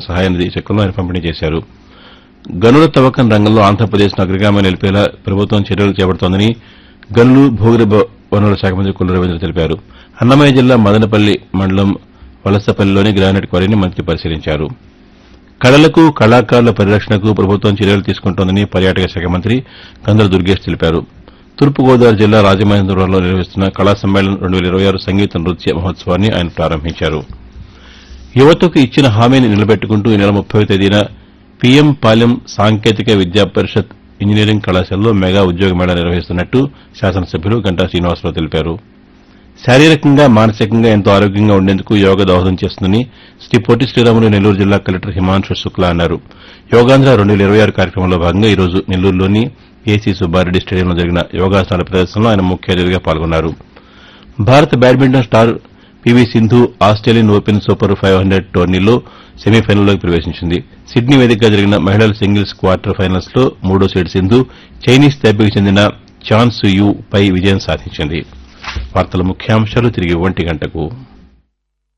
సహాయ నిధి చెక్కులను ఆయన పంపిణీ చేశారు గనుల తవ్వకం రంగంలో ఆంధ్రప్రదేశ్ను అగ్రగామి నిలిపేలా ప్రభుత్వం చర్యలు చేపడుతోందని గనులు భూగర్భ వనరుల శాఖ మంత్రి కొల్లు రవీంద్ర తెలిపారు అన్నమయ్య జిల్లా మదనపల్లి మండలం వలసపల్లిలోని గ్రానైట్ క్వారీని మంత్రి పరిశీలించారు కళలకు కళాకారుల పరిరక్షణకు ప్రభుత్వం చర్యలు తీసుకుంటోందని పర్యాటక శాఖ మంత్రి కందర దుర్గేష్ తెలిపారు తూర్పుగోదావరి జిల్లా రాజమహేంద్రవరంలో నిర్వహిస్తున్న కళా సమ్మేళనం రెండు వేల ఇరవై ఆరు సంగీత నృత్య మహోత్సవాన్ని ఆయన ప్రారంభించారు యువతకు ఇచ్చిన హామీని నిలబెట్టుకుంటూ ఈ నెల ముప్పై తేదీన పీఎం పాలెం సాంకేతిక విద్యా పరిషత్ ఇంజనీరింగ్ కళాశాలలో మెగా ఉద్యోగ మేళా నిర్వహిస్తున్నట్టు శాసనసభ్యులు గంటా శ్రీనివాసరావు తెలిపారు శారీరకంగా మానసికంగా ఎంతో ఆరోగ్యంగా ఉండేందుకు యోగా దోహదం చేస్తుందని శ్రీ పొట్టి శ్రీరాములు నెల్లూరు జిల్లా కలెక్టర్ హిమాంశు శుక్లా అన్నారు యోగాంధ్ర రెండు వేల ఇరవై ఆరు కార్యక్రమంలో భాగంగా ఈరోజు నెల్లూరులోని ఏసీ సుబ్బారెడ్డి స్టేడియంలో జరిగిన యోగాసనాల ప్రదర్శనలో ఆయన ముఖ్య అతిథిగా పాల్గొన్నారు భారత badminton star PV Sindhu Australian open super five hundred టోర్నీలో సెమీఫైనల్లోకి ప్రవేశించింది సిడ్నీ వేదికగా జరిగిన మహిళల సింగిల్స్ క్వార్టర్ ఫైనల్స్ లో మూడో సీడ్ సింధు చైనీస్ తైపేకి చెందిన చాన్ యు పై విజయం సాధించింది వార్తల ముఖ్యాంశాలు తిరిగి ఒంటి గంటకు